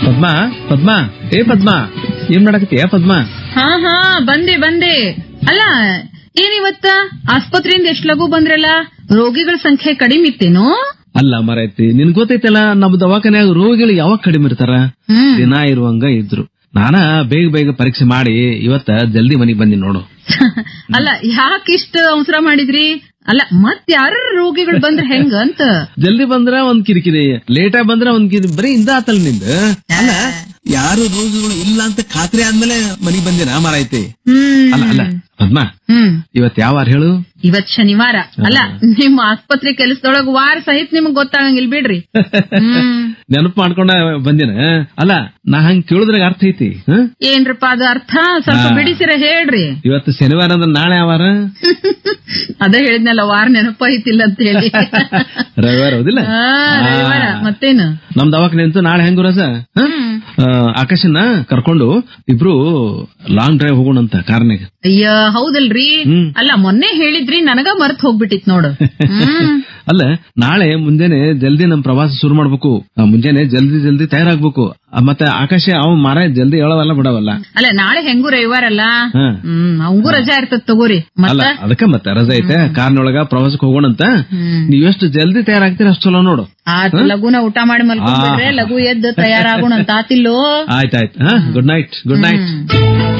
ಪದ್ಮಾ ಪದ್ಮಾ ಏ ಪದ್ಮಾ ಏನ್ ಮಾಡಕತ್ತೀಯ ಪದ್ಮಾ ಹಾ ಹಾ ಬಂದೆ ಬಂದೆ ಅಲ್ಲ ಏನಿವತ್ತ ಆಸ್ಪತ್ರೆಯಿಂದ ಎಷ್ಟ್ ಲಘು ಬಂದ್ರಲ್ಲ ರೋಗಿಗಳ ಸಂಖ್ಯೆ ಕಡಿಮೆ ಇತ್ತೇನೋ ಅಲ್ಲ ಮರೈತಿ ನಿನ್ ಗೊತ್ತೈತಲ್ಲ ನಮ್ಮ ದವಾಖಾನ್ಯಾಗ ರೋಗಿಗಳು ಯಾವಾಗ ಕಡಿಮೆ ಇರ್ತಾರ ಹ್ಮ್ ದಿನ ಇರುವಂಗ ಇದ್ರು ನಾನ ಬೇಗ ಬೇಗ ಪರೀಕ್ಷೆ ಮಾಡಿ ಇವತ್ತ ಜಲ್ದಿ ಮನಿಗ್ ಬಂದಿ ನೋಡು ಅಲ್ಲ ಯಾಕಿಷ್ಟ ಅವಸರ ಮಾಡಿದ್ರಿ ಅಲ್ಲ ಮತ್ ಯಾರ ರೋಗಿಗಳು ಬಂದ್ರ ಹೆಂಗ ಅಂತ ಜಲ್ದಿ ಬಂದ್ರ ಒಂದ್ ಕಿರಿಕಿರಿ ಲೇಟ್ ಆಗಿ ಬಂದ್ರ ಒಂದ್ ಕಿರಿ ಬರೀ ಇಂದ ಆತಲ್ ನಿಂದ ಅಲ್ಲ ಯಾರು ರೋಗಿಗಳು ಇಲ್ಲ ಅಂತ ಖಾತ್ರಿ ಆದ್ಮೇಲೆ ಮನಿಗ್ ಬಂದಿನ ಮಾರೈತಿ ಹ್ಮ್ ಅಲ್ಲ ಅಲ್ಲ ಪದ್ಮಾ ಹ್ಮ್ ಇವತ್ ಯಾವ ವಾರ ಹೇಳು ಇವತ್ ಶನಿವಾರ ಅಲ್ಲ ನಿಮ್ ಆಸ್ಪತ್ರೆ ಕೆಲಸದೊಳಗ ವಾರ ಸಹಿತ ನಿಮಗ್ ಗೊತ್ತಾಗಂಗಿಲ್ಲ ಬಿಡ್ರಿ ಹ್ಮ್ ನೆನಪು ಮಾಡ್ಕೊಂಡ ಬಂದಿನ ಅಲ್ಲ ನಾ ಹಂಗ್ ಕೇಳಿದ್ರಾಗ ಅರ್ಥ ಐತಿ ಹ? ಏನ್ರಪ್ಪ ಅದು ಅರ್ಥ ಸ್ವಲ್ಪ ಬಿಡಿಸಿರ ಹೇಳ್ರಿ ಇವತ್ತು ಶನಿವಾರ ಅಂದ್ರೆ ನಾಳೆ ಯಾವ ವಾರ ಅದೇ ಹೇಳಿದ್ನಲ್ಲ ವಾರ ನೆನಪಾಯ್ತಿಲ್ಲ ಅಂತ ಹೇಳಿ ರವಿವಾರ ಹೌದಿಲ್ಲ ಆ, ರವಿವಾರ ಮತ್ತೇನು ನಮ್ ದವಾಖಾನೆ ಅಂತೂ ನಾಳೆ ಹೆಂಗು ರಸ ಹ್ಮ್ ಆಕಾಶನ ಕರ್ಕೊಂಡು ಇಬ್ರು ಲಾಂಗ್ ಡ್ರೈವ್ ಹೋಗೋಣಂತ ಕಾರ್ನಾಗ ಅಯ್ಯ ಹೌದಲ್ರಿ ಹ್ಮ್. ಅಲ್ಲ ಮೊನ್ನೆ ಹೇಳಿದ್ರಿ ನನಗ ಮರ್ತ್ ಹೋಗ್ಬಿಟ್ಟಿತ್ ನೋಡು ಹ್ಮ್ ಅಲ್ಲ ನಾಳೆ ಮುಂಜಾನೆ ಜಲ್ದಿ ನಮ್ ಪ್ರವಾಸ ಶುರು ಮಾಡ್ಬೇಕು ಆ, ಮುಂಜಾನೆ ಜಲ್ದಿ ಜಲ್ದಿ ತಯಾರಾಗ್ಬೇಕು ಆ, ಮತ್ತೆ ಆಕಾಶ ಅವ ಮಾರ ಜಲ್ದಿ ಹೇಳವಲ್ಲ ಬಿಡವಲ್ಲ ಅಲ್ಲ ನಾಳೆ ಹೆಂಗೂ ರವಿವಾರ ಅಲ್ಲ ಹ. ಹ್ಮ್ ಅವಂಗೂ ರಜಾ ಇರ್ತದ ತಗೋರಿ ಅಲ್ಲ ಮತ್ತ ಅದಕ್ಕ ಮತ್ತೆ ರಜೆ ಐತೆ ಕಾರ್ನೊಳಗ ಪ್ರವಾಸಕ್ಕೆ ಹೋಗೋಣಂತ ಹ್ಮ್. ನೀವ್ ಎಷ್ಟು ಜಲ್ದಿ ತಯಾರಾಗ್ತೀರ ಅಷ್ಟು ಚಲೋ ನೋಡು ಆತ್ ಲಘುನ ಊಟ ಮಾಡಿ ಮಲ್ಕೊಂಡ್ಬಿಟ್ರೆ ಲಘು ಎದ್ದು ತಯಾರಾಗೋಣ ಅಂತ ಆತಿಲ್ಲೋ ಆಯ್ತಾಯ್ತು ಹಾ ಗುಡ್ ನೈಟ್ ಗುಡ್ ನೈಟ್ ಹ್ಮ್.